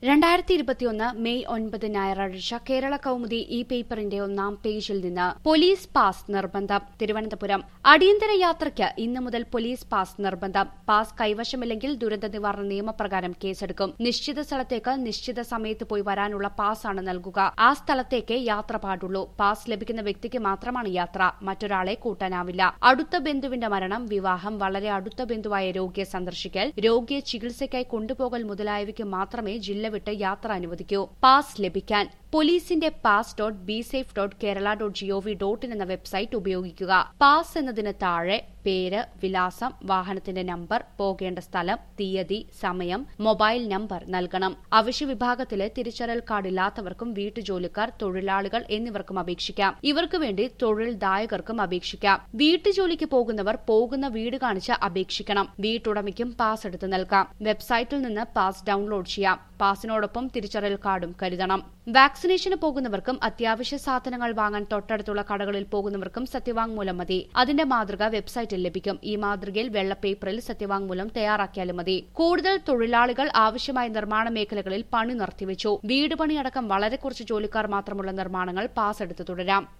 രണ്ടായിരത്തി ഇരുപത്തിയൊന്ന് മെയ് ഒൻപത് ഞായറാഴ്ച കേരള കൌമുദി ഈ പേപ്പറിന്റെ ഒന്നാം പേജിൽ നിന്ന് പോലീസ് പാസ് നിർബന്ധം തിരുവനന്തപുരം അടിയന്തര യാത്രയ്ക്ക് ഇന്നു മുതൽ പോലീസ് പാസ് നിർബന്ധം പാസ് കൈവശമില്ലെങ്കിൽ ദുരന്ത നിവാരണ നിയമപ്രകാരം കേസെടുക്കും നിശ്ചിത സ്ഥലത്തേക്ക് നിശ്ചിത സമയത്ത് പോയി വരാനുള്ള പാസാണ് നൽകുക ആ സ്ഥലത്തേക്ക് യാത്ര പാടുള്ളൂ പാസ് ലഭിക്കുന്ന വ്യക്തിക്ക് മാത്രമാണ് യാത്ര മറ്റൊരാളെ കൂട്ടാനാവില്ല അടുത്ത ബന്ധുവിന്റെ മരണം വിവാഹം വളരെ അടുത്ത ബന്ധുവായ രോഗിയെ സന്ദർശിക്കൽ രോഗിയെ ചികിത്സയ്ക്കായി കൊണ്ടുപോകൽ മുതലായവയ്ക്ക് മാത്രമേ ജില്ല വിട്ട് യാത്ര അനുവദിക്കൂ പാസ് ലഭിക്കാൻ പോലീസിന്റെ pass dot B safe dot Kerala dot GOV dot in എന്ന വെബ്സൈറ്റ് ഉപയോഗിക്കുക പാസ് എന്നതിന് താഴെ പേര് വിലാസം വാഹനത്തിന്റെ നമ്പർ പോകേണ്ട സ്ഥലം തീയതി സമയം മൊബൈൽ നമ്പർ നൽകണം അവശ്യ വിഭാഗത്തിലെ തിരിച്ചറിയൽ കാർഡില്ലാത്തവർക്കും വീട്ടുജോലിക്കാർ തൊഴിലാളികൾ എന്നിവർക്കും അപേക്ഷിക്കാം ഇവർക്ക് വേണ്ടി തൊഴിൽദായകർക്കും അപേക്ഷിക്കാം വീട്ടുജോലിക്ക് പോകുന്നവർ പോകുന്ന വീട് കാണിച്ച് അപേക്ഷിക്കണം വീട്ടുടമയ്ക്കും പാസ് എടുത്ത് നൽകാം വെബ്സൈറ്റിൽ നിന്ന് പാസ് ഡൌൺലോഡ് ചെയ്യാം പാസിനോടൊപ്പം തിരിച്ചറിയൽ കാർഡും കരുതണം വാക്സിനേഷന് പോകുന്നവർക്കും അത്യാവശ്യ സാധനങ്ങൾ വാങ്ങാൻ തൊട്ടടുത്തുള്ള കടകളിൽ പോകുന്നവർക്കും സത്യവാങ്മൂലം മതി അതിന്റെ മാതൃക വെബ്സൈറ്റിൽ ലഭിക്കും ഈ മാതൃകയിൽ വെള്ള പേപ്പറിൽ സത്യവാങ്മൂലം തയ്യാറാക്കിയാലും മതി കൂടുതൽ തൊഴിലാളികൾ ആവശ്യമായ നിർമ്മാണ മേഖലകളിൽ പണി നിർത്തിവെച്ചു വീട് പണിയടക്കം വളരെ കുറച്ച് ജോലിക്കാർ മാത്രമുള്ള നിർമ്മാണങ്ങൾ പാസ് എടുത്ത് തുടരാം